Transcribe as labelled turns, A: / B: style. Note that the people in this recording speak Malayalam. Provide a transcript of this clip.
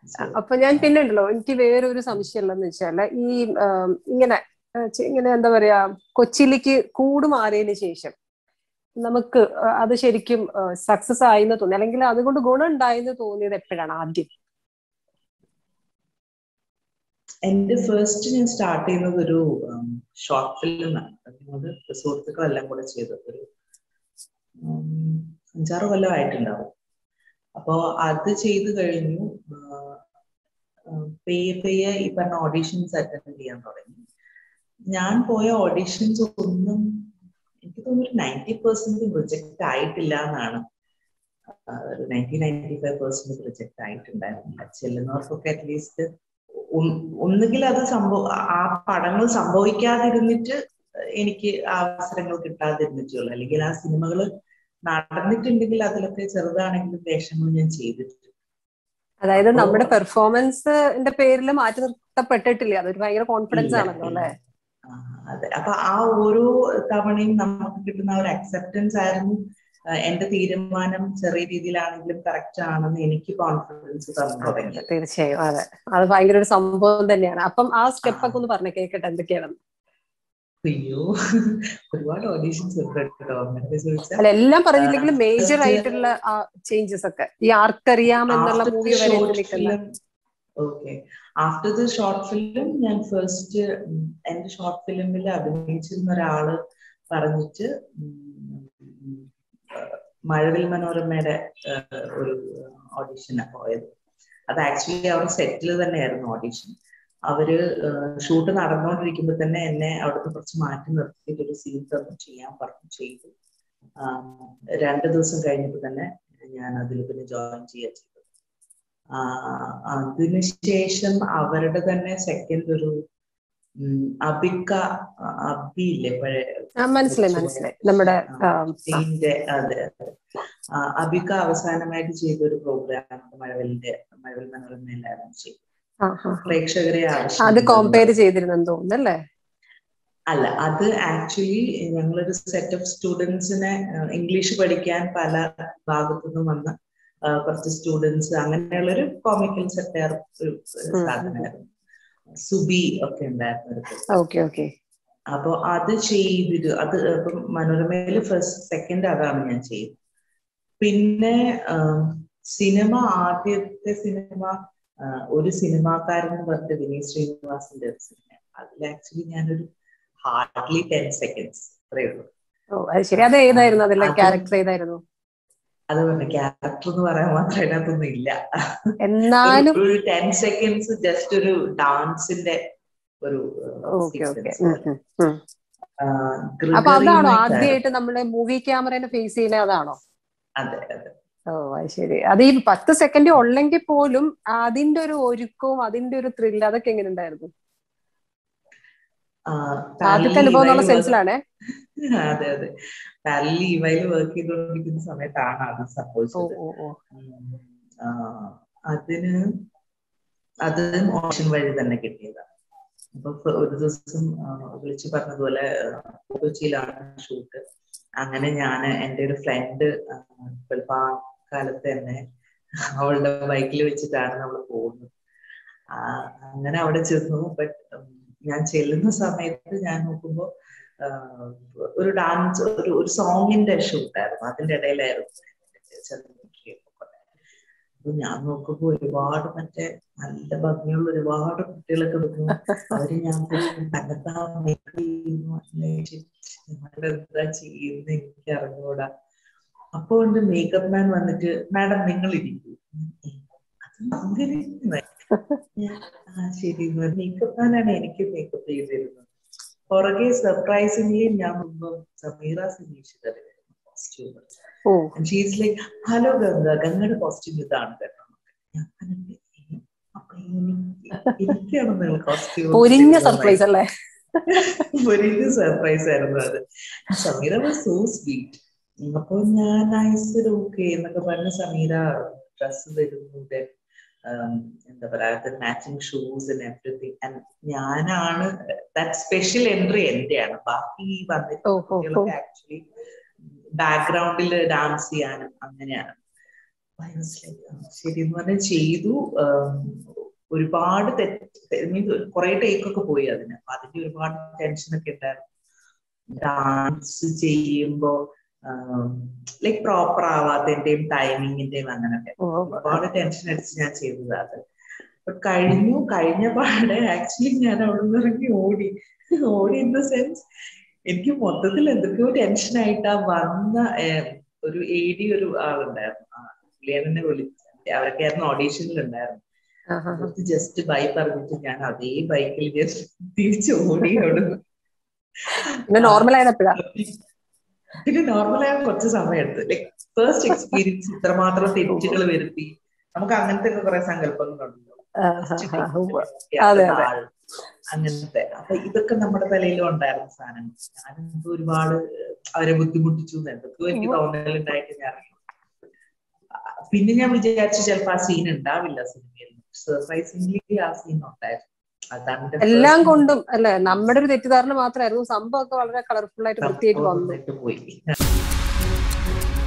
A: അപ്പൊ ഞാൻ പിന്നെ ഉണ്ടല്ലോ എനിക്ക് വേറൊരു സംശയം ഉള്ളതെന്ന് വെച്ചാല് ഈ ഇങ്ങനെ ഇങ്ങനെ എന്താ പറയാ കൊച്ചിയിലേക്ക് കൂട് മാറിയതിന് ശേഷം നമുക്ക് അത് ശരിക്കും സക്സസ് ആയിന്ന് തോന്നി അല്ലെങ്കിൽ അതുകൊണ്ട് ഗുണം ഉണ്ടായെന്ന് തോന്നിയത് എപ്പോഴാണ് ആദ്യം
B: എന്റെ ഫസ്റ്റ് ഞാൻ സ്റ്റാർട്ട് ചെയ്യുന്നത് ഒരു ഷോർട്ട് ഫിലിം അത് സുഹൃത്തുക്കളെല്ലാം കൂടെ ചെയ്തത് ഒരു അഞ്ചാറ് കൊല്ലം ആയിട്ടുണ്ടാവും അപ്പോ അത് ചെയ്തു കഴിഞ്ഞു പെയ്യെ പെയ്യെ ഈ പറഞ്ഞ ഓഡീഷൻസ് അറ്റൻഡ് ചെയ്യാൻ തുടങ്ങി ഞാൻ പോയ ഓഡീഷൻസ് ഒന്നും എനിക്ക് തോന്നുന്നു നയൻറ്റി പെർസെന്റ് പ്രൊജക്ട് ആയിട്ടില്ല എന്നാണ് ഒരു ninety ninety five percent project ആയിട്ടുണ്ടായിരുന്നില്ല ചെല്ലുന്നവർക്കൊക്കെ അറ്റ്ലീസ്റ്റ് ഒന്നുകിൽ അത് സംഭവ ആ പടങ്ങൾ സംഭവിക്കാതിരുന്നിട്ട് എനിക്ക് അവസരങ്ങൾ കിട്ടാതിരുന്നിട്ടുള്ളൂ അല്ലെങ്കിൽ ആ സിനിമകൾ നടന്നിട്ടുണ്ടെങ്കിൽ അതിലൊക്കെ ചെറുതാണെങ്കിലും വേഷങ്ങൾ ഞാൻ ചെയ്തിട്ടുണ്ട്
A: അതായത് നമ്മുടെ പെർഫോമൻസിന്റെ പേരിൽ മാറ്റി നിർത്തപ്പെട്ടിട്ടില്ല അതൊരു ഭയങ്കര കോൺഫിഡൻസ് ആണല്ലോ അല്ലെ
B: അതെ അപ്പൊ ആ ഓരോ തവണയും നമുക്ക് കിട്ടുന്ന ഒരു അക്സെപ്റ്റൻസ് ആയിരുന്നു എന്റെ തീരുമാനം ചെറിയ രീതിയിലാണെങ്കിലും കറക്റ്റ് ആണെന്ന് എനിക്ക് കോൺഫിഡൻസ് തന്നു തുടങ്ങി
A: തീർച്ചയായും അതെ അത് ഭയങ്കര ഒരു സംഭവം തന്നെയാണ് അപ്പം ആ സ്റ്റെപ്പ് ഒക്കെ ഒന്ന് പറഞ്ഞ കേക്കട്ടെ എന്തൊക്കെയാണ്
B: അയ്യോ ഒരുപാട് ഓഡീഷൻസ്
A: അല്ല എല്ലാം പറഞ്ഞില്ലെങ്കിലും മേജർ ആയിട്ടുള്ള ചേഞ്ചസ് ഒക്കെ ഈ ആർക്കറിയാം എന്നുള്ള മൂവി വരെ നിൽക്കുന്ന
B: okay after the short film ഞാൻ ഫസ്റ്റ് എന്റെ ഷോർട്ട് ഫിലിമിൽ അഭിനയിച്ചിരുന്ന ഒരാള് പറഞ്ഞിട്ട് മഴവിൽ മനോരമയുടെ ഒരു ഓഡിഷനാണ് പോയത് അത് ആക്ച്വലി അവർ സെറ്റിൽ തന്നെയായിരുന്നു ഓഡിഷൻ അവര് ഷൂട്ട് നടന്നുകൊണ്ടിരിക്കുമ്പോൾ തന്നെ എന്നെ അവിടുന്ന് കുറച്ച് മാറ്റി നിർത്തിയിട്ട് ഒരു സീൻ തന്നു ചെയ്യാൻ പറഞ്ഞു ചെയ്തു രണ്ട് ദിവസം കഴിഞ്ഞപ്പോൾ തന്നെ ഞാൻ അതിൽ പിന്നെ ജോയിൻ ചെയ്യുക ചെയ്തു അതിനുശേഷം അവരുടെ തന്നെ സെക്കൻഡ് ഒരു അബിക്ക അബി ഇല്ലേ പഴയ
A: മനസ്സിലായി മനസ്സിലായി നമ്മുടെ
B: അതെ അതെ അബിക്ക അവസാനമായിട്ട് ചെയ്ത ഒരു പ്രോഗ്രാം മഴവലിന്റെ മഴവൽ മനോരമയിലായിരുന്നു ചെയ്തു പ്രേക്ഷകരെ
A: അത് കോമ്പയർ ചെയ്തിരുന്നെന്ന് തോന്നുന്നല്ലേ
B: അല്ല അത് ആക്ച്വലി ഞങ്ങളൊരു സെറ്റ് ഓഫ് സ്റ്റുഡൻസിനെ ഇംഗ്ലീഷ് പഠിക്കാൻ പല ഭാഗത്തുനിന്നും വന്ന കുറച്ച് സ്റ്റുഡൻസ് അങ്ങനെയുള്ളൊരു കോമിക്കൽ സെറ്റയർ ഒരു സാധനമായിരുന്നു സുബി ഒക്കെ ഉണ്ടായിരുന്നു അപ്പൊ അത് ചെയ്തിട്ട് അത് ഇപ്പം മനോരമയില് ഫസ്റ്റ് സെക്കൻഡ് അതാണ് ഞാൻ ചെയ്തത് പിന്നെ സിനിമ ആദ്യത്തെ സിനിമ ഒരു സിനിമാക്കാരൻ എന്ന് പറഞ്ഞിട്ട് വിനീത് ശ്രീനിവാസിന്റെ ഒരു സിനിമ അതിൽ ആക്ച്വലി ഞാനൊരു ഹാർഡ്ലി ടെൻ സെക്കൻഡ്സ് അത്രേ ഉള്ളൂ
A: ഓ അത് ശരി അത് ഏതായിരുന്നു അതിലെ ക്യാരക്ടർ ഏതായിരുന്നു
B: അത് പറഞ്ഞ ക്യാരക്ടർ എന്ന് പറയാൻ മാത്രം അതിനകത്തൊന്നും ഇല്ല
A: എന്നാലും
B: ഒരു ടെൻ സെക്കൻഡ്സ് ജസ്റ്റ് ഒരു ഡാൻസിന്റെ ഒരു
A: അപ്പൊ അതാണോ ആദ്യമായിട്ട് നമ്മള് മൂവി ക്യാമറേനെ ഫേസ് ചെയ്യുന്നത് അതാണോ
B: അതെ അതെ
A: ഓ അത് ശരി അത് ഈ പത്ത് സെക്കൻഡ് ഉള്ളെങ്കിൽ പോലും അതിന്റെ ഒരു ഒരുക്കവും അതിന്റെ ഒരു ത്രില്ല് അതൊക്കെ എങ്ങനെ ഉണ്ടായിരുന്നു ആദ്യത്തെ അനുഭവം എന്നുള്ള സെൻസിലാണേ
B: അതെ അതെ പാരലി ഇവയിൽ വർക്ക് ചെയ്തുകൊണ്ടിരിക്കുന്ന സമയത്താണ് അത് സംഭവിച്ചത് അതിന് അത് ഓപ്ഷൻ വഴി തന്നെ കിട്ടിയതാണ് അപ്പൊ ഒരു ദിവസം വിളിച്ചു പറഞ്ഞതുപോലെ കൊച്ചിയിലാണ് ഷൂട്ട് അങ്ങനെ ഞാൻ എൻ്റെ ഒരു ഫ്രണ്ട് ആ കാലത്ത് തന്നെ അവളുടെ ബൈക്കിൽ വെച്ചിട്ടാണ് നമ്മൾ പോകുന്നത് അങ്ങനെ അവിടെ ചെന്നു ബട്ട് ഞാൻ ചെല്ലുന്ന സമയത്ത് ഞാൻ നോക്കുമ്പോൾ ഒരു ഡാൻസ് ഒരു ഒരു സോങ്ങിന്റെ ഷൂട്ടായിരുന്നു അതിന്റെ ഇടയിലായിരുന്നു അപ്പൊ ഞാൻ നോക്കുമ്പോ ഒരുപാട് മറ്റേ നല്ല ഭംഗിയുള്ള ഒരുപാട് കുട്ടികളൊക്കെ നിൽക്കുന്നു അവര് ഞാൻ തന്നെത്താൻ എന്താ ചെയ്യുന്ന എനിക്ക് അറിഞ്ഞൂടാ അപ്പൊ കൊണ്ട് മേക്കപ്പ് മാൻ വന്നിട്ട് മാഡം നിങ്ങൾ ഇരിക്കൂ അങ്ങനെ ആ ശരി മേക്കപ്പ് മാനാണ് എനിക്ക് മേക്കപ്പ് ചെയ്തിരുന്നത് പുറകെ സർപ്രൈസിംഗ്ലി ഞാൻ മുമ്പ് Sameera Sineesh costumer she's like hello Ganga ഗംഗയുടെ കോസ്റ്റ്യൂം ഇതാണ് കേട്ടോ അപ്പൊ എനിക്കാണ് നിങ്ങൾ കോസ്റ്റ്യൂം
A: പൊരിഞ്ഞ സർപ്രൈസ് അല്ലേ
B: പൊരിഞ്ഞ സർപ്രൈസ് ആയിരുന്നു അത് സമീറ വാസ് സോ സ്വീറ്റ് അപ്പൊ ഞാൻ നൈസ് ഓക്കെ എന്നൊക്കെ പറഞ്ഞ സമീറ ഡ്രസ് തരുന്നു എന്താ പറയാ matching shoes and everything and ഞാനാണ് ദാറ്റ് സ്പെഷ്യൽ എൻട്രി എന്റെയാണ് ബാക്കി വന്നിട്ട് ആക്ച്വലി ബാക്ക്ഗ്രൗണ്ടിൽ ഡാൻസ് ചെയ്യാനും അങ്ങനെയാണ് ശരി എന്ന് പറഞ്ഞാൽ ചെയ്തു ഒരുപാട് തെറ്റ് മീൻസ് കുറെ ടേക്കൊക്കെ പോയി അതിന് അപ്പൊ അതിന്റെ ഒരുപാട് ടെൻഷനൊക്കെ ഉണ്ടായിരുന്നു ഡാൻസ് ചെയ്യുമ്പോ ലൈക് പ്രോപ്പർ ആവാത്തതിന്റെയും ടൈമിങ്ങിന്റെയും അങ്ങനൊക്കെ ഒരുപാട് ടെൻഷൻ അടിച്ച് ഞാൻ ചെയ്തത് അത് കഴിഞ്ഞു കഴിഞ്ഞ പാടെ ആക്ച്വലി ഞാൻ അവിടെ നിന്ന് ഇറങ്ങി ഓടി ഓടി ഇൻ ദ സെൻസ് എനിക്ക് മൊത്തത്തിൽ എന്തൊക്കെയോ ടെൻഷൻ ആയിട്ടാ വന്ന ഒരു എ ഡി ഒരു ആളുണ്ടായിരുന്നു പുള്ളിയെന്നെ വിളിച്ചു അവരൊക്കെ ആയിരുന്നു ഓഡീഷനിൽ ഉണ്ടായിരുന്നു ജസ്റ്റ് ബൈ പറഞ്ഞിട്ട് ഞാൻ അതേ ബൈക്കിൽ ജസ്റ്റ് തിരിച്ചു ഓടി അവിടുന്ന്
A: നോർമൽ ആയപ്പോഴാ
B: പിന്നെ നോർമലായ കുറച്ച് സമയം എടുത്തു ലൈക് ഫസ്റ്റ് എക്സ്പീരിയൻസ് ഇത്രമാത്രം തെറ്റുകൾ വരുത്തി നമുക്ക് അങ്ങനത്തെ കുറെ സങ്കല്പങ്ങളുണ്ടല്ലോ അങ്ങനത്തെ അപ്പൊ ഇതൊക്കെ നമ്മുടെ തലയിലും ഉണ്ടായിരുന്ന സാധനങ്ങൾ ഞാനെന്തോ ഒരുപാട് അവരെ ബുദ്ധിമുട്ടിച്ചു എന്തൊക്കെയോ എനിക്ക് തോന്നലുണ്ടായിട്ട് ഞാൻ പിന്നെ ഞാൻ വിചാരിച്ചു ചിലപ്പോ ആ സീൻ ഉണ്ടാവില്ല സിനിമയിൽ സർപ്രൈസിംഗ്ലി ആ സീൻ ഉണ്ടായിരുന്നു
A: എല്ലാം കൊണ്ടും അല്ലെ നമ്മുടെ ഒരു തെറ്റിദ്ധാരണ മാത്രമായിരുന്നു സംഭവമൊക്കെ വളരെ കളർഫുൾ ആയിട്ട് വൃത്തിയായിട്ട് വന്നു
B: പോയി